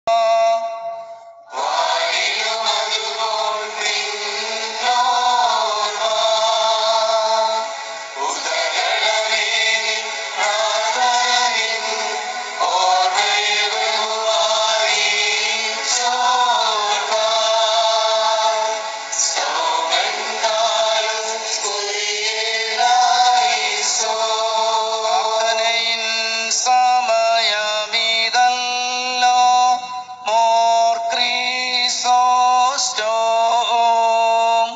പ്രാർത്ഥനയിൻ സമയമിതല്ലോ more ക്രീസോസ്റ്റോം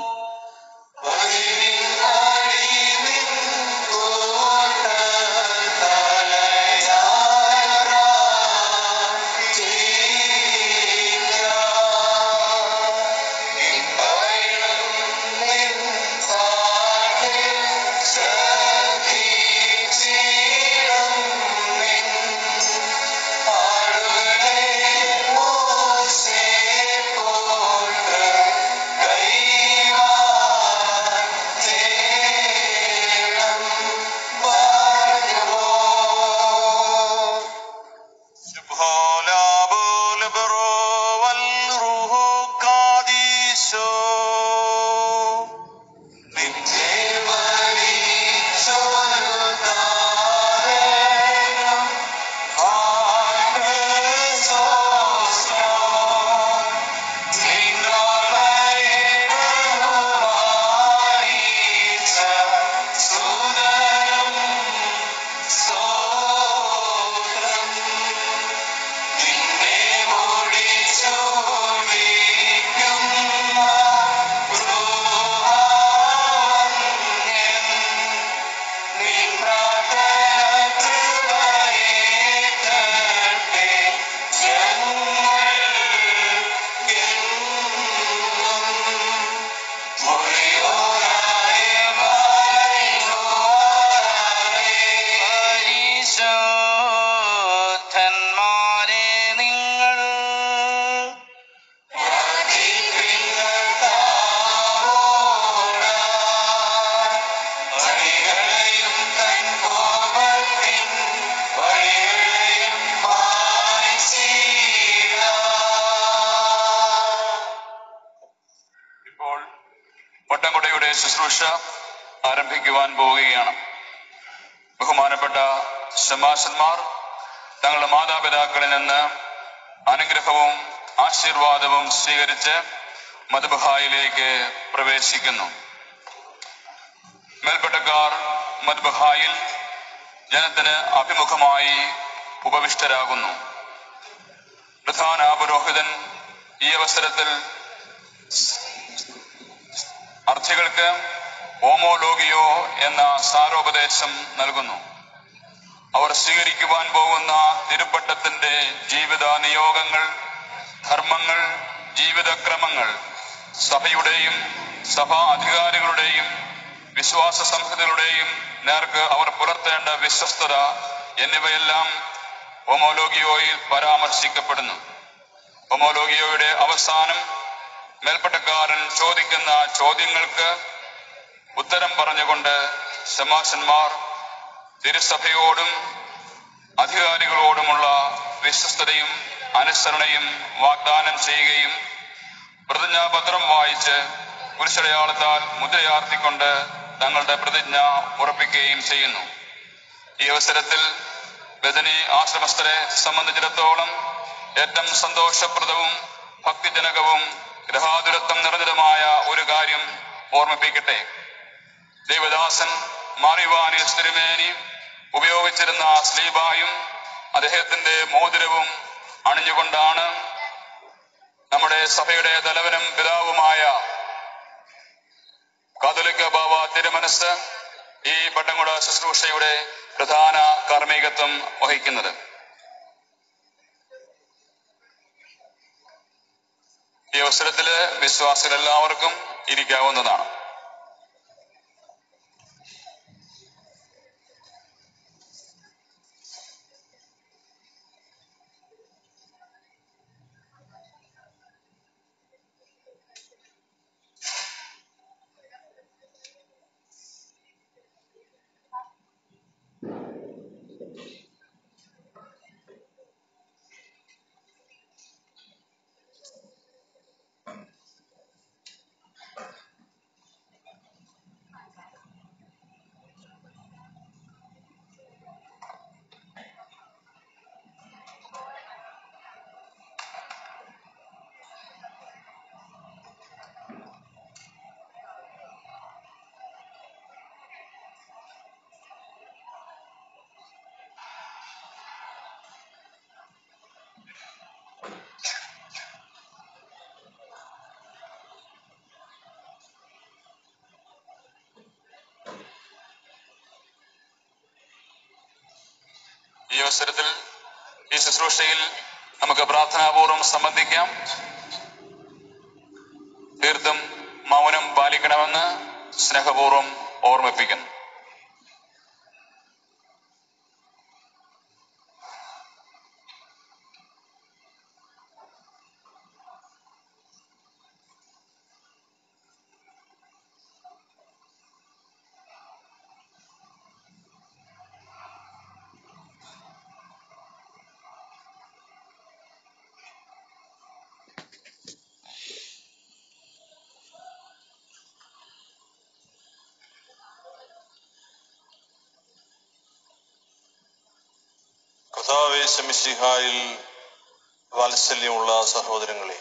سبحان البر والروح قاديسو പരിശുദ്ധന്മാരെ നിങ്ങൾ ഇപ്പോൾ വട്ടംകുടയുടെ ശുശ്രൂഷ ആരംഭിക്കുവാൻ പോവുകയാണ് ബഹുമാനപ്പെട്ട ശമാശന്മാർ തങ്ങളുടെ മാതാപിതാക്കളിൽ നിന്ന് അനുഗ്രഹവും ആശീർവാദവും സ്വീകരിച്ച് മധുബഹായിലേക്ക് പ്രവേശിക്കുന്നു മേൽപ്പെട്ടക്കാർ മധുബഹായിൽ ജനത്തിന് അഭിമുഖമായി ഉപവിഷ്ടരാകുന്നു പ്രധാന പുരോഹിതൻ ഈ അവസരത്തിൽ അർത്ഥികൾക്ക് ഓമോലോഗിയോ എന്ന സാരോപദേശം നൽകുന്നു അവർ സ്വീകരിക്കുവാൻ പോകുന്ന തിരുപ്പട്ടത്തിന്റെ ജീവിത നിയോഗങ്ങൾ ധർമ്മങ്ങൾ ജീവിതക്രമങ്ങൾ സഭയുടെയും സഭാ അധികാരികളുടെയും വിശ്വാസ സംഹിതകളുടെയും നേർക്ക് അവർ പുലർത്തേണ്ട വിശ്വസ്തത എന്നിവയെല്ലാം ഒമോലോഗിയോയിൽ പരാമർശിക്കപ്പെടുന്നു ഒമോലോഗിയോയുടെ അവസാനം മേൽപ്പട്ടക്കാരൻ ചോദിക്കുന്ന ചോദ്യങ്ങൾക്ക് ഉത്തരം പറഞ്ഞുകൊണ്ട് ശമാശന്മാർ തിരുസഭയോടും അധികാരികളോടുമുള്ള വിശ്വസ്തതയും അനുസരണയും വാഗ്ദാനം ചെയ്യുകയും പ്രതിജ്ഞാപത്രം വായിച്ച് കുരിശടയാളത്താൽ മുദ്രയാർത്തിക്കൊണ്ട് തങ്ങളുടെ പ്രതിജ്ഞ ഉറപ്പിക്കുകയും ചെയ്യുന്നു ഈ അവസരത്തിൽ ബദനി ആശ്രമസ്ഥരെ സംബന്ധിച്ചിടത്തോളം ഏറ്റവും സന്തോഷപ്രദവും ഭക്തിജനകവും ഗ്രഹാതുരത്വം നിറഞ്ഞതുമായ ഒരു കാര്യം ഓർമ്മിപ്പിക്കട്ടെ ദേവദാസൻ മാറിവാനിൽ തിരുമേനി ഉപയോഗിച്ചിരുന്ന സ്ലീബായും അദ്ദേഹത്തിന്റെ മോതിരവും അണിഞ്ഞുകൊണ്ടാണ് നമ്മുടെ സഭയുടെ തലവനും പിതാവുമായ കാതോലിക്ക ബാവ തിരുമനസ് ഈ പട്ടംകുട ശുശ്രൂഷയുടെ പ്രധാന കാർമ്മികത്വം വഹിക്കുന്നത് ഈ അവസരത്തില് വിശ്വാസികൾ എല്ലാവർക്കും ഇരിക്കാവുന്നതാണ് അവസരത്തിൽ ഈ ശുശ്രൂഷയിൽ നമുക്ക് പ്രാർത്ഥനാപൂർവ്വം സംബന്ധിക്കാം തീർത്തും മൗനം പാലിക്കണമെന്ന് സ്നേഹപൂർവ്വം ഓർമ്മിപ്പിക്കുന്നു കഥാവേശമിശിഹായിൽ വാത്സല്യമുള്ള സഹോദരങ്ങളെ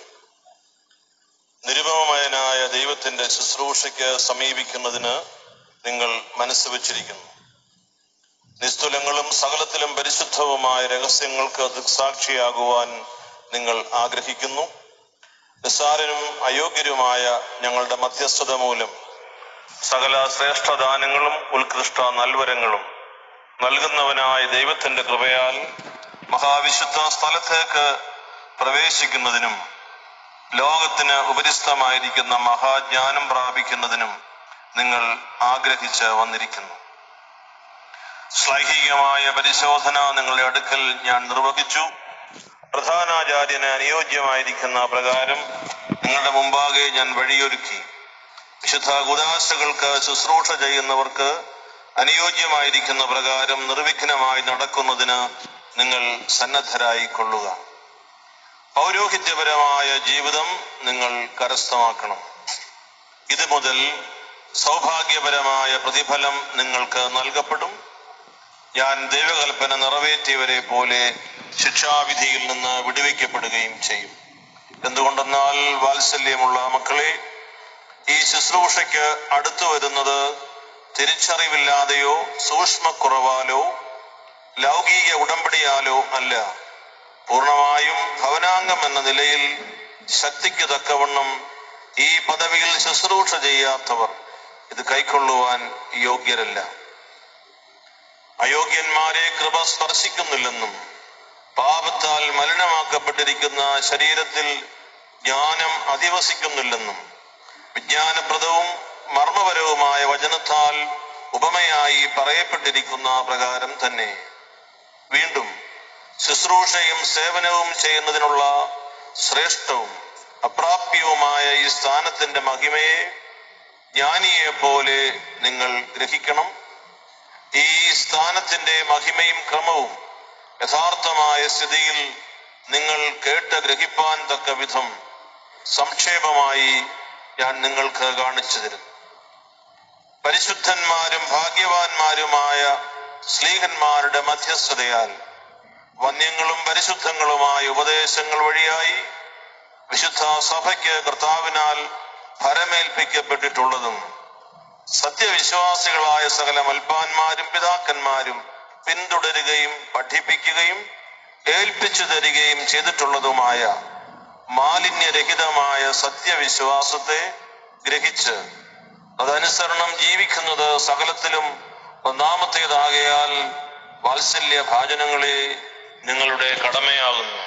നിരുപമയനായ ദൈവത്തിന്റെ ശുശ്രൂഷയ്ക്ക് സമീപിക്കുന്നതിന് നിങ്ങൾ മനസ്സ് വച്ചിരിക്കുന്നു നിസ്തുലങ്ങളും സകലത്തിലും പരിശുദ്ധവുമായ രഹസ്യങ്ങൾക്ക് ദൃക്സാക്ഷിയാകുവാൻ നിങ്ങൾ ആഗ്രഹിക്കുന്നു നിസ്സാരനും അയോഗ്യരുമായ ഞങ്ങളുടെ മധ്യസ്ഥത മൂലം സകല ശ്രേഷ്ഠദാനങ്ങളും ഉത്കൃഷ്ട നൽവരങ്ങളും നൽകുന്നവനായ ദൈവത്തിന്റെ കൃപയാൽ മഹാവിശുദ്ധ സ്ഥലത്തേക്ക് പ്രവേശിക്കുന്നതിനും ലോകത്തിന് ഉപരിസ്ഥമായിരിക്കുന്ന മഹാജ്ഞാനം പ്രാപിക്കുന്നതിനും നിങ്ങൾ ആഗ്രഹിച്ച് വന്നിരിക്കുന്നു ശ്ലൈഹികമായ പരിശോധന നിങ്ങളുടെ അടുക്കൽ ഞാൻ നിർവഹിച്ചു പ്രധാനാചാര്യന് അനുയോജ്യമായിരിക്കുന്ന പ്രകാരം നിങ്ങളുടെ മുമ്പാകെ ഞാൻ വഴിയൊരുക്കി വിശുദ്ധ കുദാശകൾക്ക് ശുശ്രൂഷ ചെയ്യുന്നവർക്ക് അനുയോജ്യമായിരിക്കുന്ന പ്രകാരം നിർവിഘ്നമായി നടക്കുന്നതിന് നിങ്ങൾ സന്നദ്ധരായി കൊള്ളുക പൗരോഹിത്യപരമായ ജീവിതം നിങ്ങൾ കരസ്ഥമാക്കണം ഇത് മുതൽ സൗഭാഗ്യപരമായ പ്രതിഫലം നിങ്ങൾക്ക് നൽകപ്പെടും ഞാൻ ദൈവകൽപ്പന നിറവേറ്റിയവരെ പോലെ ശിക്ഷാവിധിയിൽ നിന്ന് വിടുവിക്കപ്പെടുകയും ചെയ്യും എന്തുകൊണ്ടെന്നാൽ വാത്സല്യമുള്ള മക്കളെ ഈ ശുശ്രൂഷയ്ക്ക് അടുത്തു വരുന്നത് തിരിച്ചറിവില്ലാതെയോ സൂക്ഷ്മക്കുറവാലോ ലൗകിക ഉടമ്പടിയാലോ അല്ല പൂർണ്ണമായും ഭവനാംഗം എന്ന നിലയിൽ ശക്തിക്ക് തക്കവണ്ണം ഈ പദവിയിൽ ശുശ്രൂഷ ചെയ്യാത്തവർ ഇത് കൈക്കൊള്ളുവാൻ യോഗ്യരല്ല അയോഗ്യന്മാരെ കൃപ സ്പർശിക്കുന്നില്ലെന്നും പാപത്താൽ മലിനമാക്കപ്പെട്ടിരിക്കുന്ന ശരീരത്തിൽ ജ്ഞാനം അധിവസിക്കുന്നില്ലെന്നും വിജ്ഞാനപ്രദവും മർമ്മപരവുമായ വചനത്താൽ ഉപമയായി പറയപ്പെട്ടിരിക്കുന്ന പ്രകാരം തന്നെ വീണ്ടും ശുശ്രൂഷയും സേവനവും ചെയ്യുന്നതിനുള്ള ശ്രേഷ്ഠവും അപ്രാപ്യവുമായ ഈ സ്ഥാനത്തിന്റെ മഹിമയെ ജ്ഞാനിയെ പോലെ നിങ്ങൾ ഗ്രഹിക്കണം ഈ സ്ഥാനത്തിന്റെ മഹിമയും ക്രമവും യഥാർത്ഥമായ സ്ഥിതിയിൽ നിങ്ങൾ കേട്ട് ഗ്രഹിപ്പാൻ തക്ക വിധം സംക്ഷേപമായി ഞാൻ നിങ്ങൾക്ക് കാണിച്ചു തരും പരിശുദ്ധന്മാരും ഭാഗ്യവാന്മാരുമായ സ്ലീഹന്മാരുടെ മധ്യസ്ഥതയാൽ വന്യങ്ങളും പരിശുദ്ധങ്ങളുമായ ഉപദേശങ്ങൾ വഴിയായി വിശുദ്ധ സഭയ്ക്ക് കർത്താവിനാൽ ഭരമേൽപ്പിക്കപ്പെട്ടിട്ടുള്ളതും സത്യവിശ്വാസികളായ സകല മൽപ്പാന്മാരും പിതാക്കന്മാരും പിന്തുടരുകയും പഠിപ്പിക്കുകയും ഏൽപ്പിച്ചു തരികയും ചെയ്തിട്ടുള്ളതുമായ മാലിന്യരഹിതമായ സത്യവിശ്വാസത്തെ ഗ്രഹിച്ച് അതനുസരണം ജീവിക്കുന്നത് സകലത്തിലും ഒന്നാമത്തേതാകയാൽ വാത്സല്യ ഭാജനങ്ങളെ നിങ്ങളുടെ കടമയാകുന്നു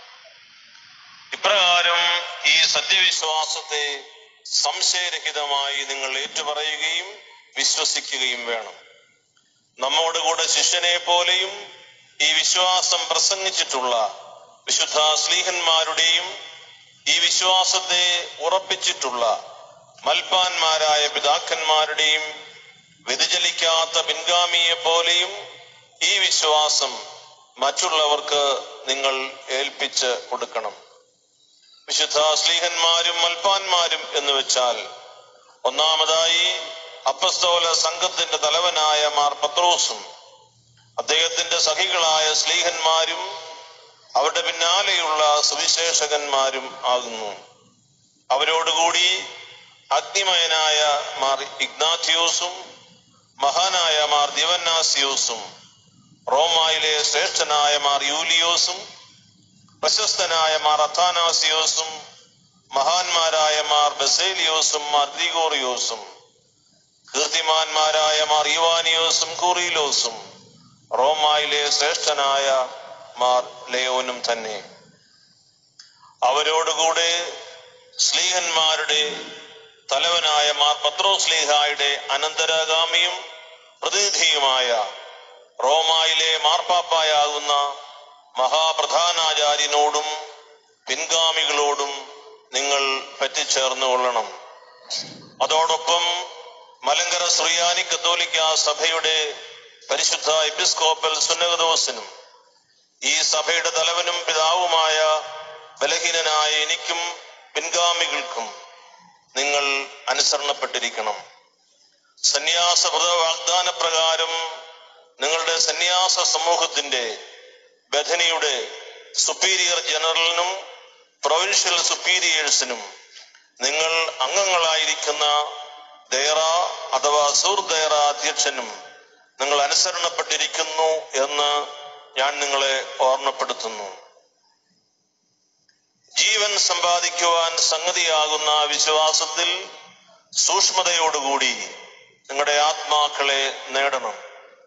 ഇപ്രകാരം ഈ സത്യവിശ്വാസത്തെ സംശയരഹിതമായി നിങ്ങൾ ഏറ്റുപറയുകയും വിശ്വസിക്കുകയും വേണം നമ്മോട് കൂടെ ശിഷ്യനെ പോലെയും ഈ വിശ്വാസം പ്രസംഗിച്ചിട്ടുള്ള വിശുദ്ധ സ്ലീഹന്മാരുടെയും ഈ വിശ്വാസത്തെ ഉറപ്പിച്ചിട്ടുള്ള മൽപ്പാന്മാരായ പിതാക്കന്മാരുടെയും വ്യതിചലിക്കാത്ത പിൻഗാമിയെ പോലെയും ഈ വിശ്വാസം മറ്റുള്ളവർക്ക് നിങ്ങൾ ഏൽപ്പിച്ച് കൊടുക്കണം വിശുദ്ധ സ്ലീഹന്മാരും മൽപ്പാന്മാരും എന്ന് വെച്ചാൽ ഒന്നാമതായി അപ്പസ്തോല സംഘത്തിന്റെ തലവനായ മാർ പത്രോസും അദ്ദേഹത്തിന്റെ സഖികളായ സ്ലീഹന്മാരും അവരുടെ പിന്നാലെയുള്ള സുവിശേഷകന്മാരും ആകുന്നു അവരോടുകൂടി അഗ്നിമയനായ മാർ ഇഗ്നാത്യോസും മഹാനായ മാർ ദിവന്നാസിയോസും റോമായിലെ ശ്രേഷ്ഠനായ മാർ യൂലിയോസും പ്രശസ്തനായ മാർ അഥാനാസിയോസും മഹാന്മാരായ മാർ ബസേലിയോസും മാർ ഗ്രിഗോറിയോസും കീർത്തിമാന്മാരായ മാർ ഇവാനിയോസും കൂറിയിലോസും റോമായിലെ ശ്രേഷ്ഠനായ മാർ ലയോനും തന്നെ അവരോടുകൂടെ സ്ലീഹന്മാരുടെ തലവനായ മാർ പത്രോസ്ലീഹായുടെ അനന്തരാഗാമിയും പ്രതിനിധിയുമായ റോമായിലെ മാർപ്പാപ്പായാകുന്ന മഹാപ്രധാനാചാര്യനോടും പിൻഗാമികളോടും നിങ്ങൾ പറ്റിച്ചേർന്നു കൊള്ളണം അതോടൊപ്പം മലങ്കര ശ്രീയാനി കത്തോലിക്ക സഭയുടെ പരിശുദ്ധ എപ്പിസ്കോപ്പൽ സുന്നകദോസിനും ഈ സഭയുടെ തലവനും പിതാവുമായ ബലഹീനനായ എനിക്കും പിൻഗാമികൾക്കും നിങ്ങൾ അനുസരണപ്പെട്ടിരിക്കണം സന്യാസ വ്രത വാഗ്ദാന പ്രകാരം നിങ്ങളുടെ സന്യാസ സമൂഹത്തിന്റെ ബഥനിയുടെ സുപ്പീരിയർ ജനറലിനും പ്രൊവിൻഷ്യൽ സുപ്പീരിയേഴ്സിനും നിങ്ങൾ അംഗങ്ങളായിരിക്കുന്ന ദയറ അഥവാ സൂർ ദയറ അധ്യക്ഷനും നിങ്ങൾ അനുസരണപ്പെട്ടിരിക്കുന്നു എന്ന് ഞാൻ നിങ്ങളെ ഓർമ്മപ്പെടുത്തുന്നു ജീവൻ സമ്പാദിക്കുവാൻ സംഗതിയാകുന്ന വിശ്വാസത്തിൽ സൂക്ഷ്മതയോടുകൂടി നിങ്ങളുടെ ആത്മാക്കളെ നേടണം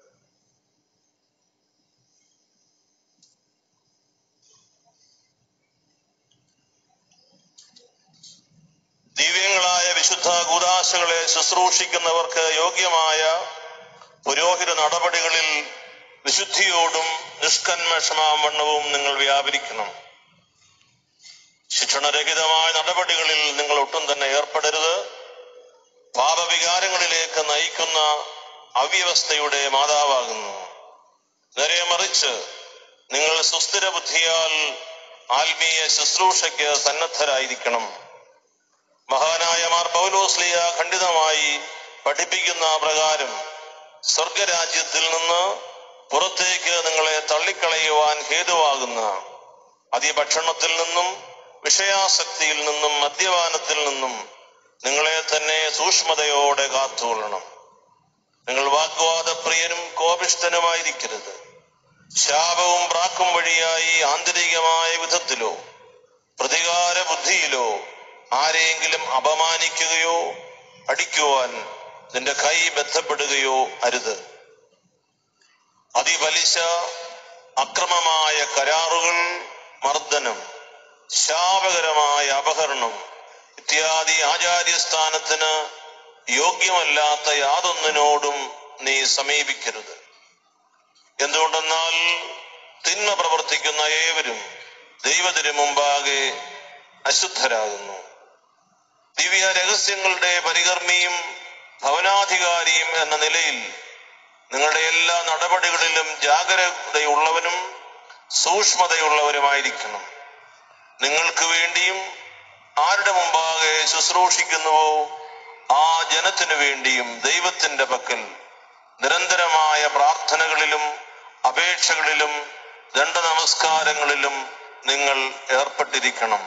ദിവ്യങ്ങളായ വിശുദ്ധ കൂതാശകളെ ശുശ്രൂഷിക്കുന്നവർക്ക് യോഗ്യമായ പുരോഹിത നടപടികളിൽ വിശുദ്ധിയോടും നിഷ്കന്മഷമാവണ്ണവും നിങ്ങൾ വ്യാപരിക്കണം ശിക്ഷണരഹിതമായ നടപടികളിൽ നിങ്ങൾ ഒട്ടും തന്നെ ഏർപ്പെടരുത് പാപവികാരങ്ങളിലേക്ക് നയിക്കുന്ന അവ്യവസ്ഥയുടെ മാതാവാകുന്നു നേരെ മറിച്ച് നിങ്ങൾ സുസ്ഥിര ബുദ്ധിയാൽ ആത്മീയ ശുശ്രൂഷയ്ക്ക് സന്നദ്ധരായിരിക്കണം മഹാനായ മാർ പൗലോസ്ലിയ ഖണ്ഡിതമായി പഠിപ്പിക്കുന്ന പ്രകാരം സ്വർഗരാജ്യത്തിൽ നിന്ന് പുറത്തേക്ക് നിങ്ങളെ തള്ളിക്കളയുവാൻ ഹേതുവാകുന്ന അതിഭക്ഷണത്തിൽ നിന്നും വിഷയാസക്തിയിൽ നിന്നും മദ്യപാനത്തിൽ നിന്നും നിങ്ങളെ തന്നെ സൂക്ഷ്മതയോടെ കാത്തുകൊള്ളണം നിങ്ങൾ വാഗ്വാദപ്രിയനും കോപിഷ്ഠനുമായിരിക്കരുത് ശാപവും പ്രാക്കും വഴിയായി ആന്തരികമായ വിധത്തിലോ പ്രതികാര ബുദ്ധിയിലോ ആരെയെങ്കിലും അപമാനിക്കുകയോ അടിക്കുവാൻ നിന്റെ കൈ ബന്ധപ്പെടുകയോ അരുത് അതിപലിശ അക്രമമായ കരാറുകൾ മർദ്ദനം ശാപകരമായ അപഹരണം ഇത്യാദി ആചാര്യസ്ഥാനത്തിന് യോഗ്യമല്ലാത്ത യാതൊന്നിനോടും നീ സമീപിക്കരുത് എന്തുകൊണ്ടെന്നാൽ തിന്മ പ്രവർത്തിക്കുന്ന ഏവരും ദൈവത്തിന് മുമ്പാകെ അശുദ്ധരാകുന്നു ദിവ്യ രഹസ്യങ്ങളുടെ പരികർമ്മിയും ഭവനാധികാരിയും എന്ന നിലയിൽ നിങ്ങളുടെ എല്ലാ നടപടികളിലും ജാഗ്രതയുള്ളവനും സൂക്ഷ്മതയുള്ളവരുമായിരിക്കണം നിങ്ങൾക്ക് വേണ്ടിയും ആരുടെ മുമ്പാകെ ശുശ്രൂഷിക്കുന്നുവോ ആ ജനത്തിനു വേണ്ടിയും ദൈവത്തിന്റെ പക്കൽ നിരന്തരമായ പ്രാർത്ഥനകളിലും അപേക്ഷകളിലും ദണ്ഡ നമസ്കാരങ്ങളിലും നിങ്ങൾ ഏർപ്പെട്ടിരിക്കണം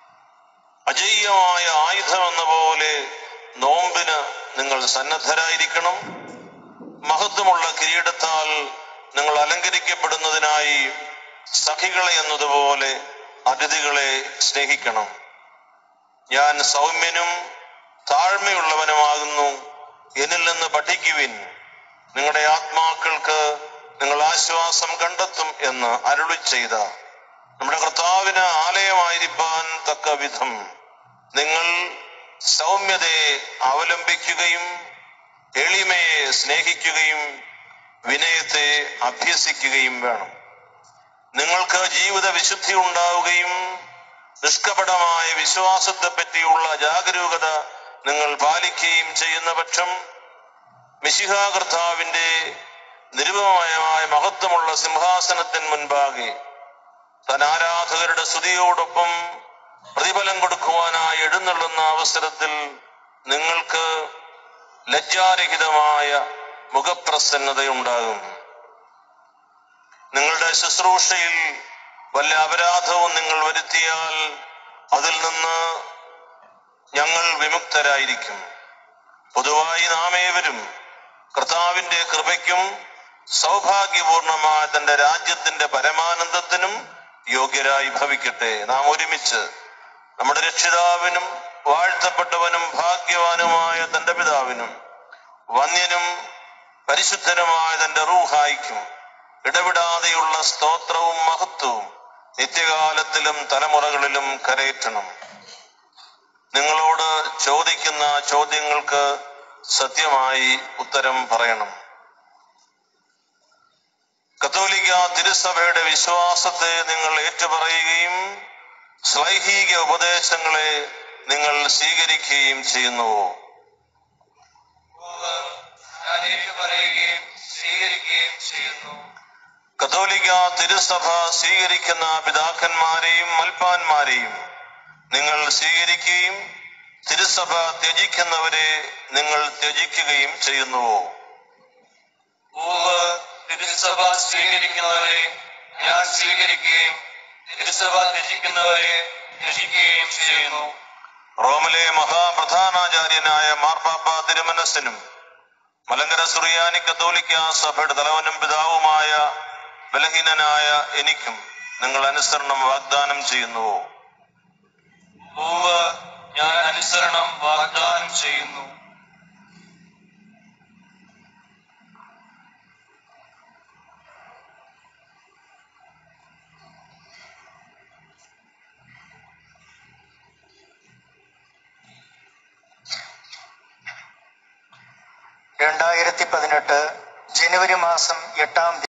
അജയ്യമായ ആയുധമെന്ന പോലെ നോമ്പിന് നിങ്ങൾ സന്നദ്ധരായിരിക്കണം മഹത്വമുള്ള കിരീടത്താൽ നിങ്ങൾ അലങ്കരിക്കപ്പെടുന്നതിനായി സഖികളെ എന്നതുപോലെ അതിഥികളെ സ്നേഹിക്കണം ഞാൻ സൗമ്യനും താഴ്മയുള്ളവനുമാകുന്നു എന്നിൽ നിന്ന് പഠിക്കുവിൻ നിങ്ങളുടെ ആത്മാക്കൾക്ക് നിങ്ങൾ ആശ്വാസം കണ്ടെത്തും എന്ന് അരുളി ചെയ്ത നമ്മുടെ കർത്താവിന് ആലയമായിരിക്കാൻ തക്ക വിധം നിങ്ങൾ സൗമ്യതയെ അവലംബിക്കുകയും എളിമയെ സ്നേഹിക്കുകയും വിനയത്തെ അഭ്യസിക്കുകയും വേണം നിങ്ങൾക്ക് ജീവിത വിശുദ്ധി ഉണ്ടാവുകയും നിഷ്കപടമായ വിശ്വാസത്തെ പറ്റിയുള്ള ജാഗരൂകത നിങ്ങൾ പാലിക്കുകയും ചെയ്യുന്ന പക്ഷം മിശിഹാ കർത്താവിന്റെ നിരുപമയമായ മഹത്വമുള്ള സിംഹാസനത്തിന് മുൻപാകെ തൻ ആരാധകരുടെ സ്തുതിയോടൊപ്പം പ്രതിഫലം കൊടുക്കുവാനായി എഴുന്നള്ളുന്ന അവസരത്തിൽ നിങ്ങൾക്ക് ലജ്ജാരഹിതമായ മുഖപ്രസന്നതയുണ്ടാകും നിങ്ങളുടെ ശുശ്രൂഷയിൽ വല്ല അപരാധവും നിങ്ങൾ വരുത്തിയാൽ അതിൽ നിന്ന് ഞങ്ങൾ വിമുക്തരായിരിക്കും പൊതുവായി നാം ഏവരും കർത്താവിന്റെ കൃപയ്ക്കും സൗഭാഗ്യപൂർണമായ തന്റെ രാജ്യത്തിന്റെ പരമാനന്ദത്തിനും യോഗ്യരായി ഭവിക്കട്ടെ നാം ഒരുമിച്ച് നമ്മുടെ രക്ഷിതാവിനും വാഴ്ത്തപ്പെട്ടവനും ഭാഗ്യവാനുമായ തന്റെ പിതാവിനും വന്യനും പരിശുദ്ധനുമായ തന്റെ റൂഹായിക്കും ഇടവിടാതെയുള്ള സ്തോത്രവും മഹത്വവും നിത്യകാലത്തിലും തലമുറകളിലും കരയറ്റണം നിങ്ങളോട് ചോദിക്കുന്ന ചോദ്യങ്ങൾക്ക് സത്യമായി ഉത്തരം പറയണം കത്തോലിക്ക തിരുസഭയുടെ വിശ്വാസത്തെ നിങ്ങൾ ഏറ്റുപറയുകയും ശ്ലൈഹിക ഉപദേശങ്ങളെ നിങ്ങൾ സ്വീകരിക്കുകയും ചെയ്യുന്നുവോ ഞാൻ പറയുകയും സ്വീകരിക്കുകയും ചെയ്യുന്നു കത്തോലിക്ക തിരുസഭ സ്വീകരിക്കുന്ന പിതാക്കന്മാരെയും മൽപ്പാന്മാരെയും നിങ്ങൾ സ്വീകരിക്കുകയും തിരുസഭ ത്യജിക്കുന്നവരെ നിങ്ങൾ ത്യജിക്കുകയും ചെയ്യുന്നുവോ പൂവ് തിരുസഭ സ്വീകരിക്കുന്നവരെ ഞാൻ സ്വീകരിക്കുകയും തിരുസഭ ത്യജിക്കുന്നവരെ ത്യജിക്കുകയും ചെയ്യുന്നു റോമിലെ മഹാപ്രധാനാചാര്യനായ മാർപ്പാപ്പ തിരുമനസ്സിനും മലങ്കര സുറിയാനി കത്തോലിക്ക സഭയുടെ തലവനും പിതാവുമായ ബലഹീനനായ എനിക്കും നിങ്ങൾ അനുസരണം വാഗ്ദാനം ചെയ്യുന്നുവോ പൂവ് ഞാൻ അനുസരണം വാഗ്ദാനം ചെയ്യുന്നു രണ്ടായിരത്തി പതിനെട്ട് ജനുവരി മാസം എട്ടാം